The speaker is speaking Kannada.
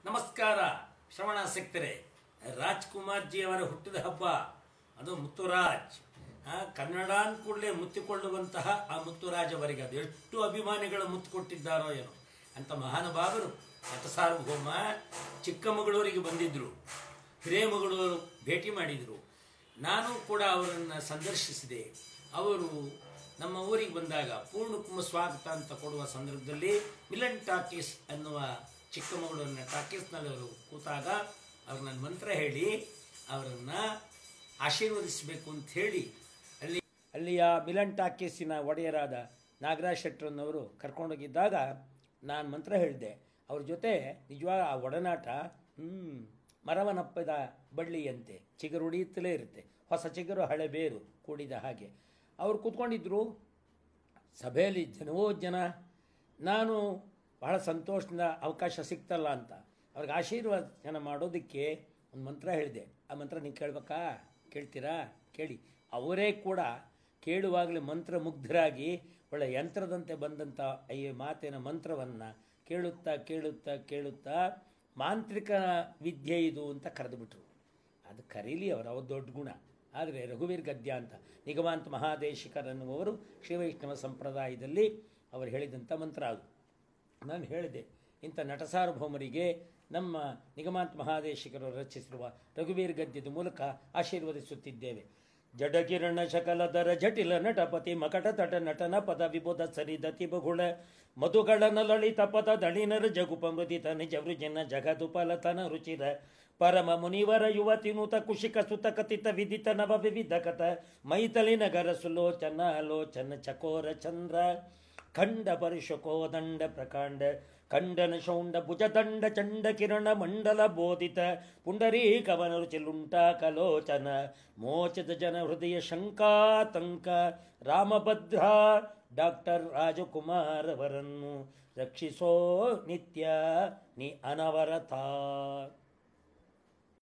ನಮಸ್ಕಾರ ಶ್ರವಣ ಸಿಕ್ತರೆ ರಾಜ್ಕುಮಾರ್ ಜಿ ಅವರ ಹುಟ್ಟಿದ ಹಬ್ಬ ಅದು ಮುತ್ತುರಾಜ್ ಆ, ಕನ್ನಡ ಕೂಡಲೇ ಮುತ್ತಿಕೊಳ್ಳುವಂತಹ ಆ ಮುತ್ತುರಾಜ್ ಅವರಿಗೆ ಅದು ಎಷ್ಟು ಅಭಿಮಾನಿಗಳು ಮುತ್ತು ಕೊಟ್ಟಿದ್ದಾರೋ ಏನೋ ಅಂತ ಮಹಾನುಭಾವರು ನಟಸಾರ್ವಭೌಮ ಚಿಕ್ಕಮಗಳೂರಿಗೆ ಬಂದಿದ್ರು ಹಿರೇಮಗಳೂರು ಭೇಟಿ ಮಾಡಿದರು ನಾನು ಕೂಡ ಅವರನ್ನು ಸಂದರ್ಶಿಸಿದೆ ಅವರು ನಮ್ಮ ಊರಿಗೆ ಬಂದಾಗ ಪೂರ್ಣಕುಂಭ ಸ್ವಾಗತ ಅಂತ ಕೊಡುವ ಸಂದರ್ಭದಲ್ಲಿ ಮಿಲನ್ ಟಾಕೀಸ್ ಅನ್ನುವ ಚಿಕ್ಕಮಗಳೂರಿನ ಟಾಕೀಸ್ನಲ್ಲಿ ಅವರು ಕೂತಾಗ ಅವ್ರು ನನ್ನ ಮಂತ್ರ ಹೇಳಿ ಅವರನ್ನು ಆಶೀರ್ವದಿಸಬೇಕು ಅಂತ ಹೇಳಿ ಅಲ್ಲಿ ಅಲ್ಲಿಯ ಮಿಲನ್ ಟಾಕೀಸಿನ ಒಡೆಯರಾದ ನಾಗರಾಜ್ ಶೆಟ್ಟರನ್ನವರು ಕರ್ಕೊಂಡೋಗಿದ್ದಾಗ ನಾನು ಮಂತ್ರ ಹೇಳಿದೆ ಅವ್ರ ಜೊತೆ ನಿಜವಾಗ ಆ ಒಡನಾಟ ಹ್ಮ್ ಮರವನಪ್ಪದ ಬಳ್ಳಿಯಂತೆ ಚಿಗುರು ಉಡಿಯುತ್ತಲೇ ಇರುತ್ತೆ ಹೊಸ ಚಿಗುರು ಹಳೆ ಬೇರು ಕೂಡಿದ ಹಾಗೆ ಅವ್ರು ಕೂತ್ಕೊಂಡಿದ್ರು ಸಭೆಯಲ್ಲಿ ಜನವೋ ಜನ ನಾನು ಬಹಳ ಸಂತೋಷದಿಂದ ಅವಕಾಶ ಸಿಕ್ತಲ್ಲ ಅಂತ ಅವ್ರಿಗೆ ಆಶೀರ್ವಾದನ ಮಾಡೋದಕ್ಕೆ ಒಂದು ಮಂತ್ರ ಹೇಳಿದೆ ಆ ಮಂತ್ರ ನೀವು ಕೇಳ್ಬೇಕಾ ಕೇಳ್ತೀರಾ ಕೇಳಿ ಅವರೇ ಕೂಡ ಕೇಳುವಾಗಲೇ ಮಂತ್ರ ಮುಗ್ಧರಾಗಿ ಒಳ್ಳೆ ಯಂತ್ರದಂತೆ ಬಂದಂಥ ಈ ಮಾತಿನ ಮಂತ್ರವನ್ನು ಕೇಳುತ್ತಾ ಕೇಳುತ್ತಾ ಕೇಳುತ್ತಾ ಮಾಂತ್ರಿಕ ವಿದ್ಯೆ ಇದು ಅಂತ ಕರೆದುಬಿಟ್ರು ಅದು ಕರೀಲಿ ಅವರು ಅವ್ರ ದೊಡ್ಡ ಗುಣ ಆದರೆ ರಘುವೀರ್ ಗದ್ಯ ಅಂತ ನಿಗಮಾಂತ ಮಹಾದೇಶಿಕರನ್ನುವರು ಶ್ರೀವೈಷ್ಣವ ಸಂಪ್ರದಾಯದಲ್ಲಿ ಅವರು ಹೇಳಿದಂಥ ಮಂತ್ರ ಅದು ನಾನು ಹೇಳಿದೆ ಇಂಥ ನಟಸಾರ್ವಭೌಮರಿಗೆ ನಮ್ಮ ನಿಗಮಾಂತ ಮಹಾದೇಶಿಕರು ರಚಿಸಿರುವ ರಘುವೀರ್ ಗದ್ಯದ ಮೂಲಕ ಆಶೀರ್ವದಿಸುತ್ತಿದ್ದೇವೆ ಜಡಕಿರಣ ಶಕಲದರ ಜಟಿಲ ನಟಪತಿ ಮಕಟ ತಟ ನಟನ ಪದ ವಿಬೋಧ ಸರಿದತಿ ಬಹುಳ ಮಧುಗಳನ ಲಳಿತ ಪದ ದಳಿನರ ಜಗುಪ ಮೃದಿತ ನಿಜ ವೃಜನ ಜಗದುಪಲತನ ರುಚಿರ ಪರಮ ಮುನಿವರ ಯುವತಿ ನೂತ ಕುಶಿಕ ಸುತ ಕಥಿತ ವಿದಿತ ನವ ವಿವಿಧ ಕಥ ಮೈತಲಿ ನಗರ ಸುಲೋಚನ ಲೋಚನ ಚಕೋರ ಚಂದ್ರ ಖಂಡ ಪರುಷಕೋದಂಡ ಪ್ರಕಾಂಡ ಖಂಡನ ಶೌಂಡ ಭುಜದಂಡ ಚಂಡ ಕಿರಣ ಮಂಡಲ ಬೋಧಿತ ಪುಂಡರೀ ಕವನ ರುಚಿಲುಂಟ ಕಲೋಚನ ಮೋಚದ ಜನ ಹೃದಯ ಶಂಕಾತಂಕ ರಾಮಭದ್ರ ಡಾಕ್ಟರ್ ರಾಜಕುಮಾರ್ ಅವರನ್ನು ರಕ್ಷಿಸೋ ನಿತ್ಯ ನೀ ಅನವರತ